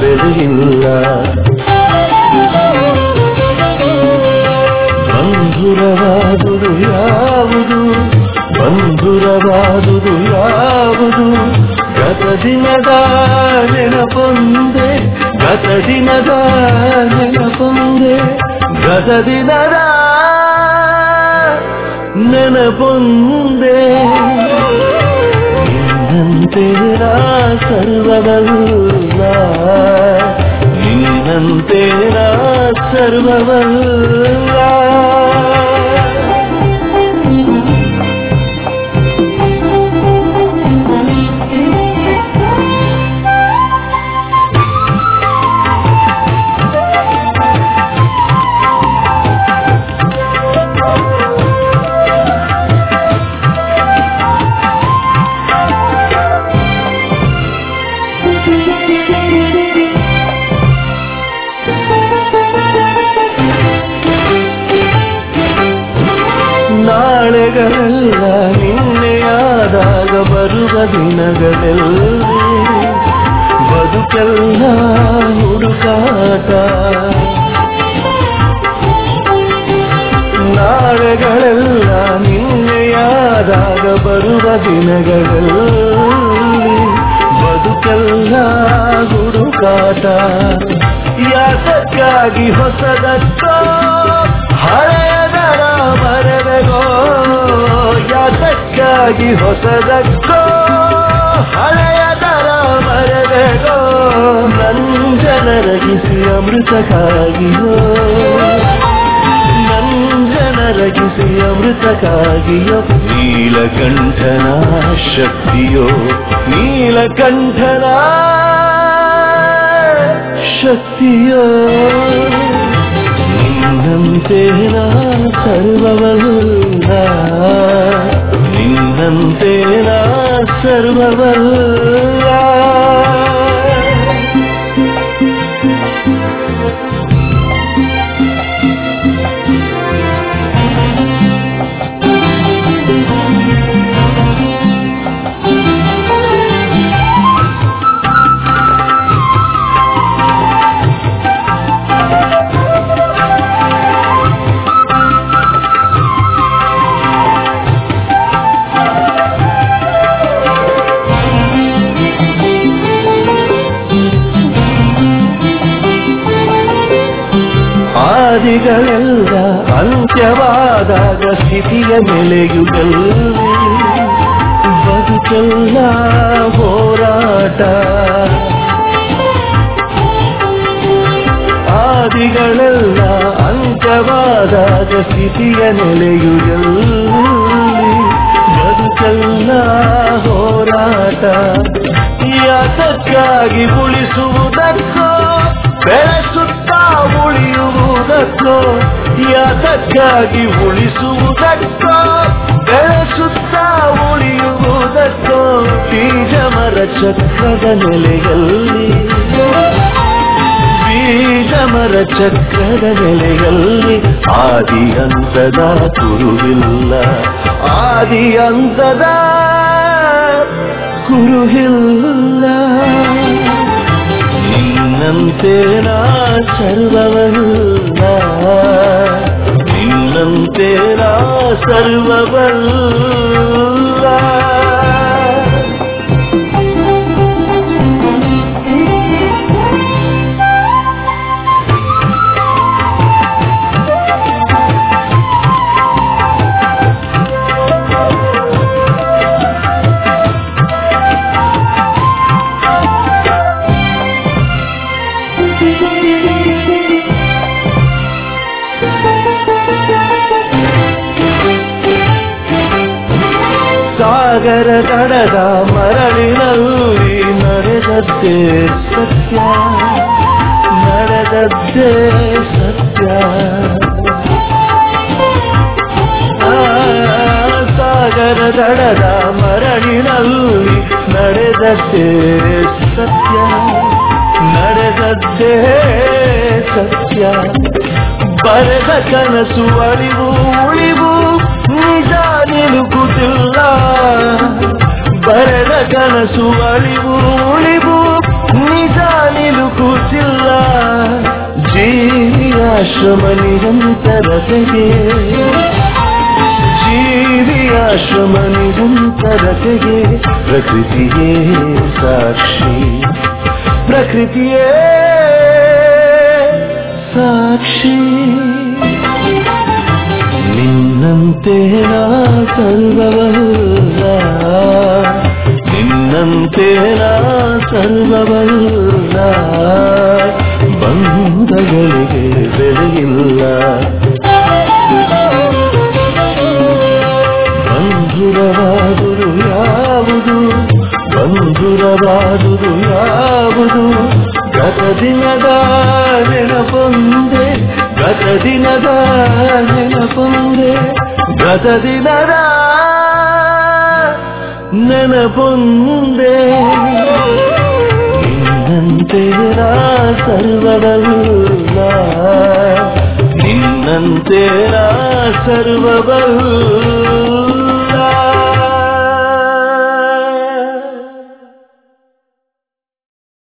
ಬೆಲೆ ಇಲ್ಲ ಬಂಧುರವಾದುದು ಯಾವುದು ಬಂಧುರವಾದುದು ಯಾವುದು ಗತ ದಿನದ ನೆನಪೊಂದೆ ಗತ ದಿನದ ನೆನಪೊಂದೆ ಗತ ದಿನದ ನೆನಪೊಂದೆ ನಿನ್ನಂತೆ ನಾ ಸರ್ವವಲ್ಲ ನಿನ್ನಂತೆ ನಾ ಸರ್ವವಲ್ಲ ನಾಳೆಗಳೆಲ್ಲ ನಿನ್ನೆಯಾದಾಗ ಬರುವ ದಿನಗಳೆಲ್ಲ ಬದುಕೆಲ್ಲ ಹುಡುಕಾಟ ನಾಳೆಗಳೆಲ್ಲ ನಿನ್ನೆಯಾದಾಗ ಬರುವ ದಿನಗಳಲ್ಲಿ ಬದುಕೆಲ್ಲ ಹುಡುಕಾಟ ಯಾತಕ್ಕಾಗಿ ಹೊಸದಕ್ಕೋ ಹಳೆಯದರ ಮರವೆಗೋ ಯಾತಕ್ಕಾಗಿ ಹೊಸದಕ್ಕೋ ಹಳೆಯದರ ಮರವೆಗೋ ನಂಜನರಗಿಸಿ ಅಮೃತಕ್ಕಾಗಿಯೋ ನಂಜನರಗಿಸಿ ಅಮೃತಕ್ಕಾಗಿಯೋ ನೀಲಕಂಠನ ಶಕ್ತಿಯೋ ನೀಲಕಂಠನ ಶಕ್ತಿಯೋ ನಿನ್ನಂತೆ ನಾ ಸರ್ವವಲ್ಲ ನಿನ್ನಂತೆ ನಾ ಸರ್ವವಲ್ಲ ಆದಿಗಳೆಲ್ಲ ಅಂತ್ಯವಾದಾಗ ಸ್ಥಿತಿಯ ನೆಲೆಯುಗಲ್ಲಿ ಬದುಕೆಲ್ಲ ಹೋರಾಟ ಆದಿಗಳೆಲ್ಲ ಅಂತ್ಯವಾದಾಗ ಸ್ಥಿತಿಯ ನೆಲೆಯುಗಲ್ಲಿ ಬದುಕೆಲ್ಲ ಹೋರಾಟ ಯಾತಕ್ಕಾಗಿ ಉಳಿಸುವುದಕ್ಕೋ ಬೆಳೆಸುತ್ತಾ ಉಳಿಯುವುದಕ್ಕೋ ಯಾತಕ್ಕಾಗಿ ಉಳಿಸುವುದಕ್ಕೋ ಬೆಳೆಸುತ್ತಾ ಉಳಿಯುವುದಕ್ಕೋ ಬೀಜ ಮರ ಚಕ್ರದ ನೆಲೆಯಲ್ಲಿ ಬೀಜ ಮರ ಚಕ್ರದ ನೆಲೆಯಲ್ಲಿ ಆದಿ ಅಂತದ ಕುರುವಿಲ್ಲ ಆದಿ ಅಂತದ ಕುರುಹಿಲ್ಲ ನಿನ್ನಂತೆ ನಾ ಸರ್ವವಲ್ಲ ನಿನ್ನಂತೆ ನಾ ಸರ್ವವಲ್ಲ ಸಾಗರ ತಡದ ಮರಳಿನಲ್ಲಿ ನಡೆದದ್ದೇ ಸತ್ಯ ನಡೆದದ್ದೇ ಸತ್ಯ ಆ, ಸಾಗರ ದಡದ ಮರಳಿನಲ್ಲಿ ನಡೆದದ್ದೇ ಸತ್ಯ ನಡೆದದ್ದೇ ಸತ್ಯ ಬರೆದ ಕನಸು ಅಳಿವು ಉಳಿವು ನಿಜ ನಿಲುಕುತ್ತಿಲ್ಲ ಬರೆದ ಕನಸು ಅಳಿವು ಉಳಿವು ನಿಜ ನಿಲುಕುತ್ತಿಲ್ಲ ಆಶ್ರಮ ನಿರಂತರತೆಗೆ ಜೀವಿ ಆಶ್ರಮ ನಿರಂತರತೆಗೆ ಪ್ರಕೃತಿಯೇ ಸಾಕ್ಷಿ ಪ್ರಕೃತಿಯೇ ಸಾಕ್ಷಿ ನಿನ್ನಂತೆ ನಾ ಸರ್ವವಲ್ಲ ನಿನ್ನಂತೆ ನಾ ಸರ್ವವಲ್ಲ ಬಂಧಗಳಿಗೆ ಬೆಲೆಯಿಲ್ಲ ಬಂಧುರವಾದುದು ಯಾವುದು ಬಂಧುರವಾದುದು ಯಾವುದು ಗತ ದಿನದ ನೆನಪೊಂದೆ ಗತ ದಿನದ ನೆನಪೊಂದೆ ಗತ ದಿನದ ನೆನಪೊಂದೆ ನಿನ್ನಂತೆ ನಾ ಸರ್ವವಲ್ಲ ನಿನ್ನಂತೆ ನಾ ಸರ್ವವಲ್ಲ